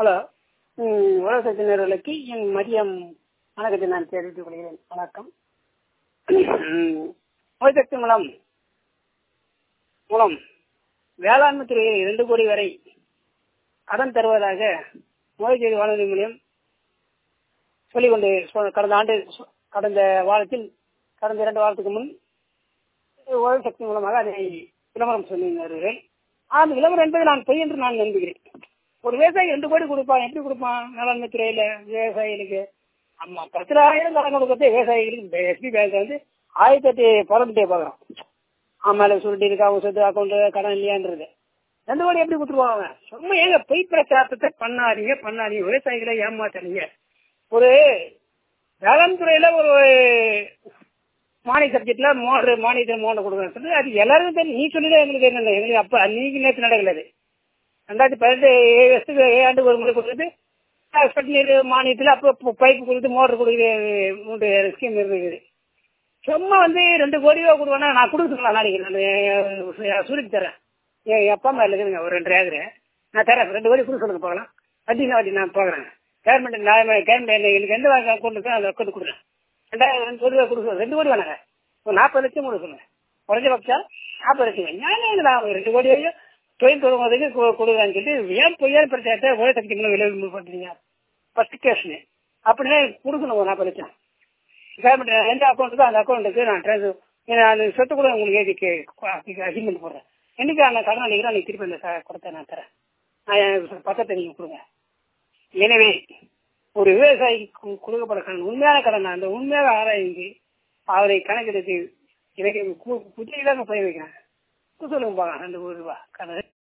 hello ம், உலகத்தின் நேர்களுக்கு என் மதியம் வணக்கத்தை நான் தெரிவித்துக் கொள்கிறேன் வணக்கம் ம், நோய்த்தடுப்பு மூலம் மூலம் வேளாண்மை துறையில் இரண்டு கோடி வரை கடன் தருவதாக நோய் செய்தி வானொலி மூலியம் சொல்லிக்கொண்டு சொ- கடந்த ஆண்டு சொ- கடந்த வாரத்தில் கடந்த இரண்டு வாரத்துக்கு முன் உழவு சக்தி மூலமாக அதை விளம்பரம் சொல்லியிருந்தார்கள் அந்த விளம்பரம் என்பதை நான் பொய் என்று நான் நம்புகிறேன் ஒரு விவசாயி ரெண்டு கோடி கொடுப்பான் எப்படி கொடுப்பான் வேளாண்மை துறையில விவசாயிகளுக்கு ஆமா பத்தாயிரம் கடன் கொடுக்கறது விவசாயிகளுக்கு எஸ்பி பேங்க் வந்து ஆயிரத்தி எட்டு பரம்பிட்டே பார்க்குறோம் ஆமால சுருட்டி இருக்கா அவங்க சொத்து அக்கௌண்ட் கடன் இல்லையான்றது ரெண்டு கோடி எப்படி கொடுத்துருவாங்க சும்மா ஏங்க பொய் பிரச்சாரத்தை பண்ணாதீங்க பண்ணாதீங்க விவசாயிகளை ஏமாத்தாதீங்க ஒரு வேளாண் துறையில ஒரு மானிய சப்ஜெக்ட்ல மோட்டர் மானியத்தை மோட்டர் கொடுக்குறேன் சொல்லி அது எல்லாருக்கும் தெரியும் நீ சொல்லிதான் எங்களுக்கு என்ன எங்களுக்கு அப்ப நீங்க நேற்று நடக்கல அது ரெண்டாயிரத்தி பதினெட்டு ஏழு வருஷத்துக்கு ஏழு ஆண்டு ஒரு முறை கொடுக்குறது சொட்டு நீர் மானியத்தில் அப்போ பைப்பு கொடுத்து மோட்டர் கொடுக்குறது மூன்று ஸ்கீம் இருக்குது சும்மா வந்து ரெண்டு கோடி ரூபா கொடுவேன்னா நான் கொடுத்துக்கலாம் நாளைக்கு நான் சூரிக்கு தரேன் என் அப்பா அம்மா இருக்குதுங்க ஒரு ரெண்டு ஏக்கரு நான் தரேன் ரெண்டு கோடி கொடுக்க சொல்லுங்க போகலாம் வட்டினா வட்டி நான் போகிறேன் கவர்மெண்ட் நான் கவர்மெண்ட் எனக்கு எந்த அக்கௌண்ட் இருக்கோ அந்த அக்கௌண்ட் கொடுக்குறேன் ரெண்டாயிரம் ரெண்டு கோடி ரூபா கொடுக்க ரெண்டு கோடி வேணாங்க ஒரு நாற்பது லட்சம் கொடுக்குங்க குறைஞ்சபட்சம் நாற்பது லட்சம் ஞானம் நான் ரெண்டு கோடி வரையும் தொழில் தொடங்குவதற்கு கொ- கொடுக்குறான்னு சொல்லிட்டு ஏன் பொய்யான பிரச்சாரத்தை ஒரே சக்தி மூலம் விளைவு பண்ணுறீங்க ஃபர்ஸ்ட் கேஷ்னு அப்படின்னா கொடுக்கணும் ஒரு நாற்பது லட்சம் கவர்மெண்ட் எந்த அக்கௌண்ட்டுக்கோ அந்த அக்கௌண்ட்டுக்கு நான் ட்ரான்ஸ்ஃபர் அந்த சொத்து கூட உங்களுக்கு எழுதி அக்ரிமெண்ட் போடுறேன் என்னைக்கு நான் கடன் அடிக்கிறேன் அன்னைக்கு திருப்பி அந்த க- பணத்தை நான் தரேன் நான் என் பக்கத்தை நீங்கள் கொடுங்க எனவே ஒரு விவசாயிக்கு கொடுக்கப்பட கடன் உண்மையான கடன் அந்த உண்மையாக ஆராய்ந்து அவரை கணக்கெடுத்து எனக்கு புத்தியில பயிர் வைக்கிறேன் சொல்லுங்க பாங்க ரெண்டு கோடி ரூபாய் கடன்